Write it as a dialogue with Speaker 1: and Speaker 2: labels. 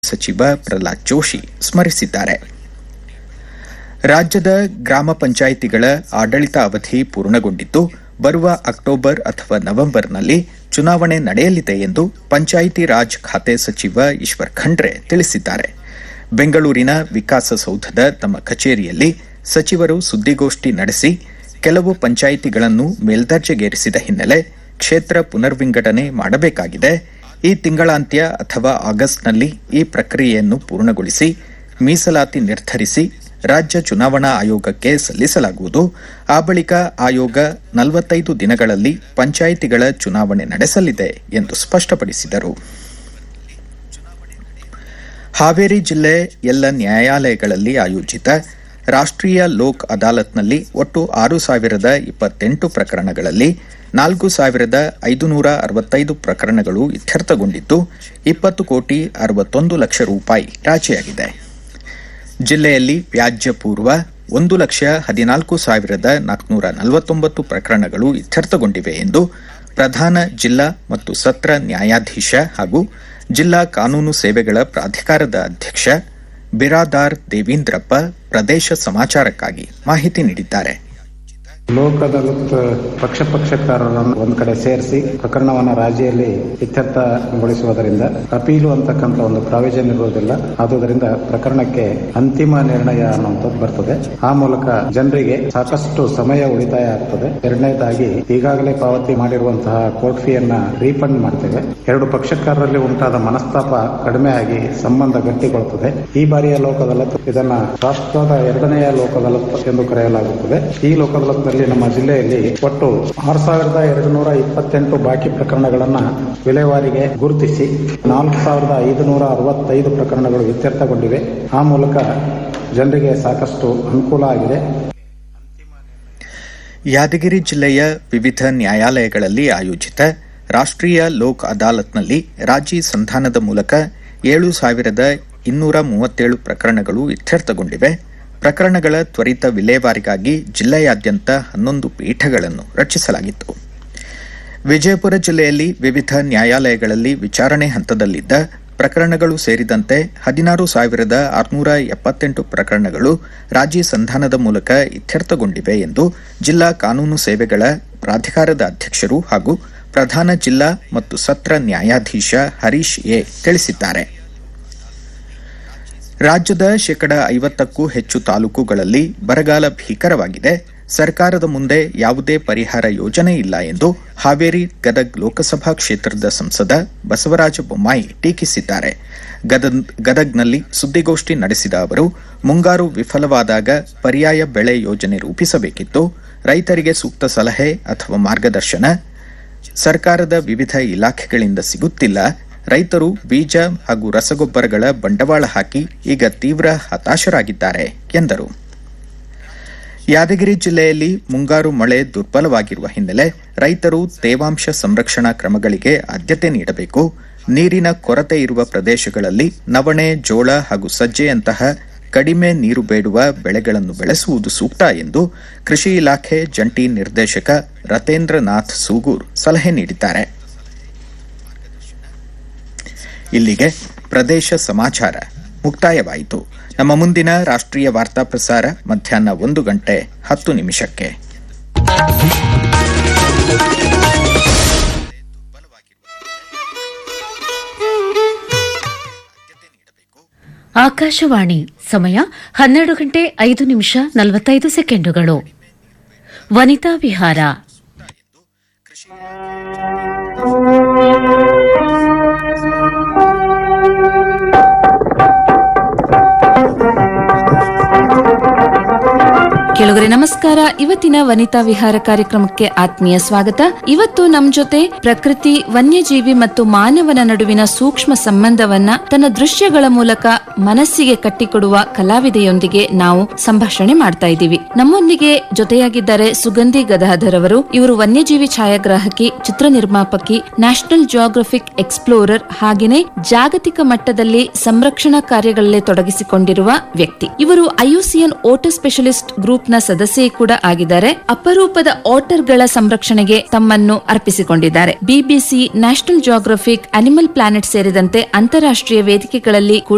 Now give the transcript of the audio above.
Speaker 1: ಸಚಿವ ಪ್ರಹ್ಲಾದ್ ಜೋಶಿ ಸ್ಮರಿಸಿದ್ದಾರೆ ರಾಜ್ಯದ ಗ್ರಾಮ ಪಂಚಾಯಿತಿಗಳ ಆಡಳಿತ ಅವಧಿ ಪೂರ್ಣಗೊಂಡಿದ್ದು ಬರುವ ಅಕ್ಟೋಬರ್ ಅಥವಾ ನವೆಂಬರ್ನಲ್ಲಿ ಚುನಾವಣೆ ನಡೆಯಲಿದೆ ಎಂದು ಪಂಚಾಯಿತಿ ರಾಜ್ ಖಾತೆ ಸಚಿವ ಈಶ್ವರ್ ಖಂಡ್ರೆ ತಿಳಿಸಿದ್ದಾರೆ ಬೆಂಗಳೂರಿನ ವಿಕಾಸಸೌಧದ ತಮ್ಮ ಕಚೇರಿಯಲ್ಲಿ ಸಚಿವರು ಸುದ್ದಿಗೋಷ್ಠಿ ನಡೆಸಿ ಕೆಲವು ಪಂಚಾಯಿತಿಗಳನ್ನು ಮೇಲ್ದರ್ಜೆಗೇರಿಸಿದ ಹಿನ್ನೆಲೆ ಕ್ಷೇತ್ರ ಪುನರ್ವಿಂಗಡಣೆ ಮಾಡಬೇಕಾಗಿದೆ ಈ ತಿಂಗಳಾಂತ್ಯ ಅಥವಾ ಆಗಸ್ಟ್ನಲ್ಲಿ ಈ ಪ್ರಕ್ರಿಯೆಯನ್ನು ಪೂರ್ಣಗೊಳಿಸಿ ಮೀಸಲಾತಿ ನಿರ್ಧರಿಸಿ ರಾಜ್ಯ ಚುನಾವಣಾ ಆಯೋಗಕ್ಕೆ ಸಲ್ಲಿಸಲಾಗುವುದು ಆ ಬಳಿಕ ಆಯೋಗ ನಲವತ್ತೈದು ದಿನಗಳಲ್ಲಿ ಪಂಚಾಯಿತಿಗಳ ಚುನಾವಣೆ ನಡೆಸಲಿದೆ ಎಂದು ಸ್ಪಷ್ಟಪಡಿಸಿದರು ಹಾವೇರಿ ಜಿಲ್ಲೆ ಎಲ್ಲ ನ್ಯಾಯಾಲಯಗಳಲ್ಲಿ ಆಯೋಜಿತ ರಾಷ್ಟ್ರೀಯ ಲೋಕ್ ಅದಾಲತ್ನಲ್ಲಿ ಒಟ್ಟು ಆರು ಸಾವಿರದ ಇಪ್ಪತ್ತೆಂಟು ಪ್ರಕರಣಗಳಲ್ಲಿ ನಾಲ್ಕು ಸಾವಿರದ ಐದುನೂರ ಅರವತ್ತೈದು ಪ್ರಕರಣಗಳು ಇತ್ಯರ್ಥಗೊಂಡಿದ್ದು ಇಪ್ಪತ್ತು ಕೋಟಿ ಅರವತ್ತೊಂದು ಲಕ್ಷ ರೂಪಾಯಿ ರಾಜಿಯಾಗಿದೆ ಜಿಲ್ಲೆಯಲ್ಲಿ ವ್ಯಾಜ್ಯ ಪೂರ್ವ ಒಂದು ಲಕ್ಷ ಹದಿನಾಲ್ಕು ಸಾವಿರದ ನಾಲ್ಕುನೂರ ನಲವತ್ತೊಂಬತ್ತು ಪ್ರಕರಣಗಳು ಇತ್ಯರ್ಥಗೊಂಡಿವೆ ಎಂದು ಪ್ರಧಾನ ಜಿಲ್ಲಾ ಮತ್ತು ಸತ್ರ ನ್ಯಾಯಾಧೀಶ ಹಾಗೂ ಜಿಲ್ಲಾ ಕಾನೂನು ಸೇವೆಗಳ ಪ್ರಾಧಿಕಾರದ ಅಧ್ಯಕ್ಷ ಬಿರಾದಾರ್ ದೇವೀಂದ್ರಪ್ಪ ಪ್ರದೇಶ ಸಮಾಚಾರಕ್ಕಾಗಿ ಮಾಹಿತಿ ನೀಡಿದ್ದಾರೆ
Speaker 2: ಲೋಕ ಅದಾಲತ್ ಪಕ್ಷ ಪಕ್ಷಕಾರರನ್ನು ಒಂದು ಕಡೆ ಸೇರಿಸಿ ಪ್ರಕರಣವನ್ನು ರಾಜಿಯಲ್ಲಿ ಇತ್ಯರ್ಥಗೊಳಿಸುವುದರಿಂದ ಅಪೀಲು ಅಂತಕ್ಕಂಥ ಒಂದು ಪ್ರಾವಿಷನ್ ಇರುವುದಿಲ್ಲ ಆದುದರಿಂದ ಪ್ರಕರಣಕ್ಕೆ ಅಂತಿಮ ನಿರ್ಣಯ ಅನ್ನುವಂಥದ್ದು ಬರ್ತದೆ ಆ ಮೂಲಕ ಜನರಿಗೆ ಸಾಕಷ್ಟು ಸಮಯ ಉಳಿತಾಯ ಆಗ್ತದೆ ಎರಡನೇದಾಗಿ ಈಗಾಗಲೇ ಪಾವತಿ ಮಾಡಿರುವಂತಹ ಕೋರ್ಟ್ ಫೀಯನ್ನ ರೀಫಂಡ್ ಮಾಡ್ತೇವೆ ಎರಡು ಪಕ್ಷಕಾರರಲ್ಲಿ ಉಂಟಾದ ಮನಸ್ತಾಪ ಕಡಿಮೆ ಆಗಿ ಸಂಬಂಧ ಗಟ್ಟಿಗೊಳ್ಳುತ್ತದೆ ಈ ಬಾರಿಯ ಲೋಕ ಅದಾಲತ್ ಇದನ್ನ ರಾಷ್ಟ್ರದ ಎರಡನೆಯ ಲೋಕ ಅದಾಲತ್ ಎಂದು ಕರೆಯಲಾಗುತ್ತದೆ ಈ ಲೋಕ ಅದಾಲತ್ನಲ್ಲಿ ನಮ್ಮ ಜಿಲ್ಲೆಯಲ್ಲಿ ಒಟ್ಟು ಆರು ಸಾವಿರದ ಎರಡು ನೂರ ಇಪ್ಪತ್ತೆಂಟು ಬಾಕಿ ಪ್ರಕರಣಗಳನ್ನ ವಿಲೇವಾರಿಗೆ ಗುರುತಿಸಿ ನಾಲ್ಕು ಸಾವಿರದ ಐದುನೂರ ಅರವತ್ತೈದು ಪ್ರಕರಣಗಳು ಇತ್ಯರ್ಥಗೊಂಡಿವೆ ಆ ಮೂಲಕ ಜನರಿಗೆ ಸಾಕಷ್ಟು ಅನುಕೂಲ ಆಗಿದೆ
Speaker 1: ಯಾದಗಿರಿ ಜಿಲ್ಲೆಯ ವಿವಿಧ ನ್ಯಾಯಾಲಯಗಳಲ್ಲಿ ಆಯೋಜಿತ ರಾಷ್ಟ್ರೀಯ ಲೋಕ್ ಅದಾಲತ್ನಲ್ಲಿ ರಾಜಿ ಸಂಧಾನದ ಮೂಲಕ ಏಳು ಸಾವಿರದ ಇನ್ನೂರ ಮೂವತ್ತೇಳು ಪ್ರಕರಣಗಳು ಇತ್ಯರ್ಥಗೊಂಡಿವೆ ಪ್ರಕರಣಗಳ ತ್ವರಿತ ವಿಲೇವಾರಿಗಾಗಿ ಜಿಲ್ಲೆಯಾದ್ಯಂತ ಹನ್ನೊಂದು ಪೀಠಗಳನ್ನು ರಚಿಸಲಾಗಿತ್ತು ವಿಜಯಪುರ ಜಿಲ್ಲೆಯಲ್ಲಿ ವಿವಿಧ ನ್ಯಾಯಾಲಯಗಳಲ್ಲಿ ವಿಚಾರಣೆ ಹಂತದಲ್ಲಿದ್ದ ಪ್ರಕರಣಗಳು ಸೇರಿದಂತೆ ಹದಿನಾರು ಸಾವಿರದ ಆರುನೂರ ಎಪ್ಪತ್ತೆಂಟು ಪ್ರಕರಣಗಳು ರಾಜಿ ಸಂಧಾನದ ಮೂಲಕ ಇತ್ಯರ್ಥಗೊಂಡಿವೆ ಎಂದು ಜಿಲ್ಲಾ ಕಾನೂನು ಸೇವೆಗಳ ಪ್ರಾಧಿಕಾರದ ಅಧ್ಯಕ್ಷರು ಹಾಗೂ ಪ್ರಧಾನ ಜಿಲ್ಲಾ ಮತ್ತು ಸತ್ರ ನ್ಯಾಯಾಧೀಶ ಹರೀಶ್ ಎ ತಿಳಿಸಿದ್ದಾರೆ ರಾಜ್ಯದ ಶೇಕಡ ಐವತ್ತಕ್ಕೂ ಹೆಚ್ಚು ತಾಲೂಕುಗಳಲ್ಲಿ ಬರಗಾಲ ಭೀಕರವಾಗಿದೆ ಸರ್ಕಾರದ ಮುಂದೆ ಯಾವುದೇ ಪರಿಹಾರ ಯೋಜನೆ ಇಲ್ಲ ಎಂದು ಹಾವೇರಿ ಗದಗ್ ಲೋಕಸಭಾ ಕ್ಷೇತ್ರದ ಸಂಸದ ಬಸವರಾಜ ಬೊಮ್ಮಾಯಿ ಟೀಕಿಸಿದ್ದಾರೆ ಗದಗ್ನಲ್ಲಿ ಸುದ್ದಿಗೋಷ್ಠಿ ನಡೆಸಿದ ಅವರು ಮುಂಗಾರು ವಿಫಲವಾದಾಗ ಪರ್ಯಾಯ ಬೆಳೆ ಯೋಜನೆ ರೂಪಿಸಬೇಕಿತ್ತು ರೈತರಿಗೆ ಸೂಕ್ತ ಸಲಹೆ ಅಥವಾ ಮಾರ್ಗದರ್ಶನ ಸರ್ಕಾರದ ವಿವಿಧ ಇಲಾಖೆಗಳಿಂದ ಸಿಗುತ್ತಿಲ್ಲ ರೈತರು ಬೀಜ ಹಾಗೂ ರಸಗೊಬ್ಬರಗಳ ಬಂಡವಾಳ ಹಾಕಿ ಈಗ ತೀವ್ರ ಹತಾಶರಾಗಿದ್ದಾರೆ ಎಂದರು ಯಾದಗಿರಿ ಜಿಲ್ಲೆಯಲ್ಲಿ ಮುಂಗಾರು ಮಳೆ ದುರ್ಬಲವಾಗಿರುವ ಹಿನ್ನೆಲೆ ರೈತರು ತೇವಾಂಶ ಸಂರಕ್ಷಣಾ ಕ್ರಮಗಳಿಗೆ ಆದ್ಯತೆ ನೀಡಬೇಕು ನೀರಿನ ಕೊರತೆ ಇರುವ ಪ್ರದೇಶಗಳಲ್ಲಿ ನವಣೆ ಜೋಳ ಹಾಗೂ ಸಜ್ಜೆಯಂತಹ ಕಡಿಮೆ ನೀರು ಬೇಡುವ ಬೆಳೆಗಳನ್ನು ಬೆಳೆಸುವುದು ಸೂಕ್ತ ಎಂದು ಕೃಷಿ ಇಲಾಖೆ ಜಂಟಿ ನಿರ್ದೇಶಕ ರತೇಂದ್ರನಾಥ್ ಸೂಗೂರ್ ಸಲಹೆ ನೀಡಿದ್ದಾರೆ ಇಲ್ಲಿಗೆ ಪ್ರದೇಶ ಸಮಾಚಾರ ಮುಕ್ತಾಯವಾಯಿತು ನಮ್ಮ ಮುಂದಿನ ರಾಷ್ಟ್ರೀಯ ವಾರ್ತಾ ಪ್ರಸಾರ ಮಧ್ಯಾಹ್ನ ಒಂದು ಗಂಟೆ ಹತ್ತು ನಿಮಿಷಕ್ಕೆ
Speaker 3: ಆಕಾಶವಾಣಿ ಸಮಯ ಹನ್ನೆರಡು ಗಂಟೆ ಐದು ನಿಮಿಷ ನಲವತ್ತೈದು ಸೆಕೆಂಡುಗಳು ವನಿತಾ ವಿಹಾರ
Speaker 4: ಕೆಲವರೆ ನಮಸ್ಕಾರ ಇವತ್ತಿನ ವನಿತಾ ವಿಹಾರ ಕಾರ್ಯಕ್ರಮಕ್ಕೆ ಆತ್ಮೀಯ ಸ್ವಾಗತ ಇವತ್ತು ನಮ್ ಜೊತೆ ಪ್ರಕೃತಿ ವನ್ಯಜೀವಿ ಮತ್ತು ಮಾನವನ ನಡುವಿನ ಸೂಕ್ಷ್ಮ ಸಂಬಂಧವನ್ನ ತನ್ನ ದೃಶ್ಯಗಳ ಮೂಲಕ ಮನಸ್ಸಿಗೆ ಕಟ್ಟಿಕೊಡುವ ಕಲಾವಿದೆಯೊಂದಿಗೆ ನಾವು ಸಂಭಾಷಣೆ ಮಾಡ್ತಾ ಇದ್ದೀವಿ ನಮ್ಮೊಂದಿಗೆ ಜೊತೆಯಾಗಿದ್ದಾರೆ ಸುಗಂಧಿ ಗದಾಧರ್ ಅವರು ಇವರು ವನ್ಯಜೀವಿ ಛಾಯಾಗ್ರಾಹಕಿ ಚಿತ್ರ ನಿರ್ಮಾಪಕಿ ನ್ಯಾಷನಲ್ ಜಿಯೋಗ್ರಫಿಕ್ ಎಕ್ಸ್ಪ್ಲೋರರ್ ಹಾಗೆಯೇ ಜಾಗತಿಕ ಮಟ್ಟದಲ್ಲಿ ಸಂರಕ್ಷಣಾ ಕಾರ್ಯಗಳಲ್ಲಿ ತೊಡಗಿಸಿಕೊಂಡಿರುವ ವ್ಯಕ್ತಿ ಇವರು ಐಯುಸಿಎನ್ ಓಟರ್ ಸ್ಪೆಷಲಿಸ್ಟ್ ಗ್ರೂಪ್ ನ ಸದಸ್ಯೆ ಕೂಡ ಆಗಿದ್ದಾರೆ ಅಪರೂಪದ ಆಟರ್ಗಳ ಸಂರಕ್ಷಣೆಗೆ ತಮ್ಮನ್ನು ಅರ್ಪಿಸಿಕೊಂಡಿದ್ದಾರೆ BBC National Geographic Animal Planet ಸೇರಿದಂತೆ ಅಂತಾರಾಷ್ಟ್ರೀಯ ವೇದಿಕೆಗಳಲ್ಲಿ ಕೂಡ